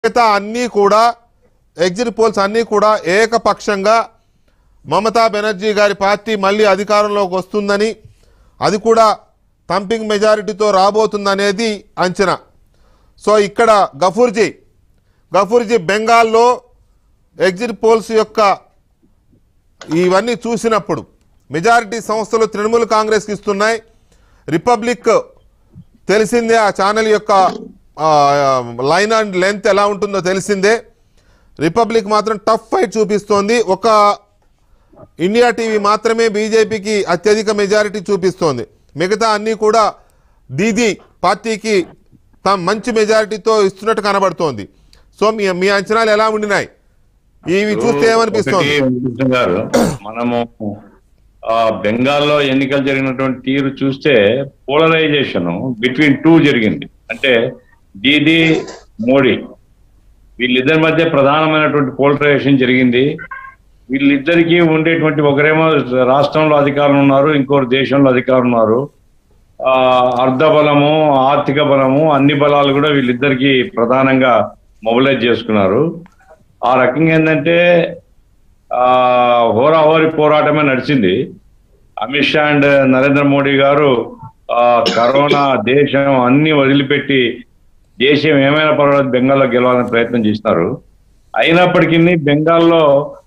మిగతా అన్నీ కూడా ఎగ్జిట్ పోల్స్ అన్నీ కూడా ఏకపక్షంగా మమతా బెనర్జీ గారి పార్టీ మళ్ళీ అధికారంలోకి వస్తుందని అది కూడా థంపింగ్ మెజారిటీతో రాబోతుందనేది అంచనా సో ఇక్కడ గఫూర్జీ గఫూర్జీ బెంగాల్లో ఎగ్జిట్ పోల్స్ యొక్క ఇవన్నీ చూసినప్పుడు మెజారిటీ సంస్థలు తృణమూల్ కాంగ్రెస్కి ఇస్తున్నాయి రిపబ్లిక్ తెలిసిందే ఆ ఛానల్ యొక్క ఆ, లైన్ అండ్ లెంత్ ఎలా ఉంటుందో తెలిసిందే రిపబ్లిక్ మాత్రం టఫ్ ఫైట్ చూపిస్తోంది ఒక ఇండియా టీవీ మాత్రమే బీజేపీకి అత్యధిక మెజారిటీ చూపిస్తోంది మిగతా అన్నీ కూడా దీదీ పార్టీకి తమ మంచి మెజారిటీతో ఇస్తున్నట్టు కనబడుతోంది సో మీ మీ అంచనాలు ఎలా ఉండినాయి ఇవి చూస్తే ఏమనిపిస్తోంది ఒకటి వెంకటకృష్ణ గారు మనము ఆ బెంగాల్లో ఎన్నికలు జరిగినటువంటి తీరు చూస్తే పోలరైజేషన్ బిట్వీన్ టూ జరిగింది అంటే దీది మోడీ వీళ్ళిద్దరి మధ్య ప్రధానమైనటువంటి పోలరైజేషన్ జరిగింది వీళ్ళిద్దరికీ ఉండేటువంటి ఒకరేమో రాష్ట్రంలో అధికారం ఉన్నారు ఇంకోరు దేశంలో అధికారం ఉన్నారు ఆ అర్ధ బలము ఆర్థిక బలము అన్ని బలాలు కూడా వీళ్ళిద్దరికి ప్రధానంగా మొబిలైజ్ చేసుకున్నారు ఆ రకంగా ఏంటంటే ఆ హోరాహోరి పోరాటమే నడిచింది అమిత్ షా అండ్ నరేంద్ర మోడీ గారు ఆ కరోనా దేశం అన్ని వదిలిపెట్టి దేశం ఏమైనా పర్వాలేదు బెంగాల్లో గెలవాలని ప్రయత్నం చేస్తున్నారు అయినప్పటికీ బెంగాల్లో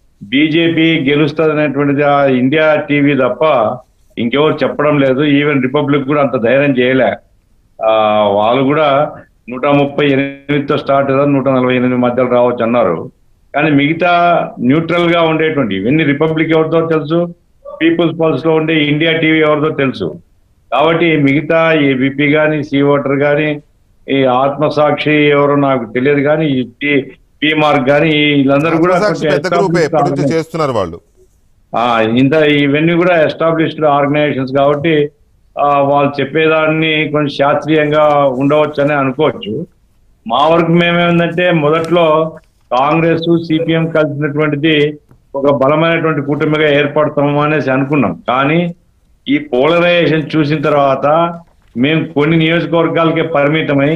బీజేపీ గెలుస్తుంది అనేటువంటిది ఆ ఇండియా టీవీ తప్ప ఇంకెవరు చెప్పడం లేదు ఈవెన్ రిపబ్లిక్ కూడా అంత ధైర్యం చేయలే ఆ వాళ్ళు కూడా నూట ముప్పై ఎనిమిదితో స్టార్ట్ కదా నూట నలభై ఎనిమిది మధ్యలో రావచ్చు అన్నారు కానీ మిగతా న్యూట్రల్ గా ఉండేటువంటి ఇవన్నీ రిపబ్లిక్ ఎవరితో తెలుసు పీపుల్స్ పల్స్ లో ఉండే ఇండియా టీవీ ఎవరితో తెలుసు కాబట్టి మిగతా ఏబిపి కానీ సి ఓటర్ కానీ ఈ ఆత్మసాక్షి ఎవరో నాకు తెలియదు కానీ ఈ టీ పీ మార్క్ కానీ వీళ్ళందరూ కూడా సాక్షి కొంచెం పెద్ద గ్రూపే established ఎప్పటి నుంచి organi- చేస్తున్నారు వాళ్ళు ఆ, ఇంత ఇవన్నీ కూడా ఎస్టాబ్లిష్డ్ ఆర్గనైజేషన్స్ కాబట్టి ఆ, వాళ్ళు చెప్పేదాన్ని కొంచెం శాస్త్రీయంగా ఉండవచ్చు అని అనుకోవచ్చు మా వరకు మేమేందంటే మొదట్లో కాంగ్రెస్ సిపిఎం కలిసినటువంటిది ఒక బలమైనటువంటి కూటమిగా ఏర్పడతాము అనేసి అనుకున్నాం కానీ ఈ పోలరైజేషన్ చూసిన తర్వాత మేము కొన్ని నియోజకవర్గాలకే పరిమితమై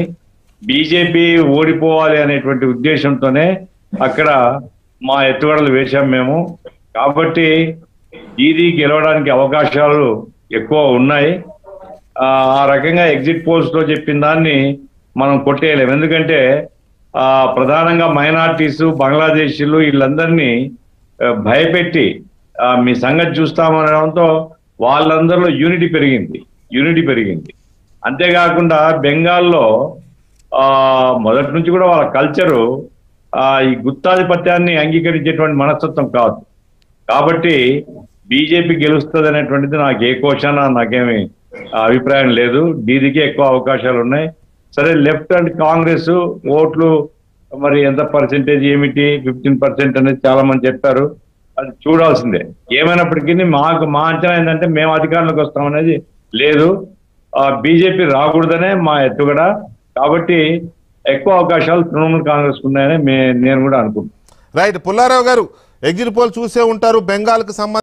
బీజేపీ ఓడిపోవాలి అనేటువంటి ఉద్దేశంతోనే అక్కడ మా ఎత్తుగడలు వేశాం మేము కాబట్టి ఇది గెలవడానికి అవకాశాలు ఎక్కువ ఉన్నాయి ఆ ఆ రకంగా ఎగ్జిట్ పోల్స్ లో చెప్పిన దాన్ని మనం కొట్టేయలేము ఎందుకంటే ఆ ప్రధానంగా మైనార్టీస్ బంగ్లాదేశీలు వీళ్ళందరినీ ఆ, భయపెట్టి ఆ, మీ సంగతి చూస్తామనడంతో వాళ్ళందరిలో యూనిటీ పెరిగింది యూనిటీ పెరిగింది అంతేకాకుండా బెంగాల్లో ఆ మొదటి నుంచి కూడా వాళ్ళ కల్చరు ఆ ఈ గుత్తాధిపత్యాన్ని అంగీకరించేటువంటి మనస్తత్వం కాదు కాబట్టి బీజేపీ గెలుస్తుంది అనేటువంటిది నాకు ఏ కోశాన నాకేమి అభిప్రాయం లేదు దీనికి ఎక్కువ అవకాశాలు ఉన్నాయి సరే లెఫ్ట్ అండ్ కాంగ్రెస్ ఓట్లు మరి ఎంత పర్సెంటేజ్ ఏమిటి ఫిఫ్టీన్ పర్సెంట్ అనేది చాలా మంది చెప్పారు అది చూడాల్సిందే ఏమైనప్పటికీ మాకు మా అంచనా ఏంటంటే మేము అధికారంలోకి వస్తాం అనేది లేదు బీజేపీ రాకూడదనే మా ఎత్తుగడ కాబట్టి ఎక్కువ అవకాశాలు తృణమూల్ కాంగ్రెస్ ఉన్నాయని మే నేను కూడా అనుకుంటున్నాను రైట్ పుల్లారావు గారు ఎగ్జిట్ పోల్ చూసే ఉంటారు బెంగాల్కి సంబంధించి